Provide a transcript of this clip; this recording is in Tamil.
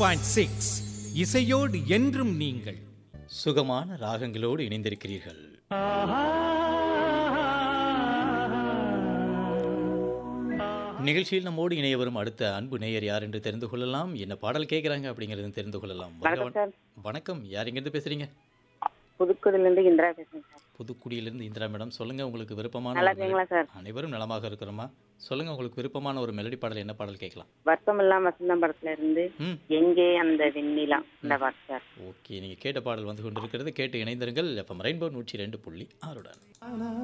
பாயிண்ட் சிக்ஸ் இசையோடு என்றும் நீங்கள் சுகமான ராகங்களோடு இணைந்திருக்கிறீர்கள் நிகழ்ச்சியில் நம்மோடு இணைய வரும் அடுத்த அன்பு நேயர் யார் என்று தெரிந்து கொள்ளலாம் என்ன பாடல் கேட்குறாங்க அப்படிங்கிறத தெரிந்து கொள்ளலாம் வாங்க, வணக்கம் சார் வணக்கம் யார் இங்கேருந்து பேசுறீங்க புதுக்குடியிலேருந்து இந்திரா பேசுறேன் சார் புதுக்குடியிலிருந்து இந்திரா மேடம் சொல்லுங்க உங்களுக்கு விருப்பமான நல்லா ஒரு இருக்கீங்களா சார் அனைவரும் நலமாக இருக்கிறோமா சொல்லுங்க உங்களுக்கு விருப்பமான ஒரு மெலடி பாடல் என்ன பாடல் கேட்கலாம் வருத்தமெல்லாம் வசந்தம் படத்துல இருந்து ம் எங்கே அந்த வெண்ணிலா இந்த பாட்டு சார் ஓகே நீங்கள் கேட்ட பாடல் வந்து கொண்டிருக்கிறது கேட்டு இணைந்திருங்கள் எஃப்எம் ரெயின்போ நூற்றி ரெண்டு புள்ளி ஆறுடன்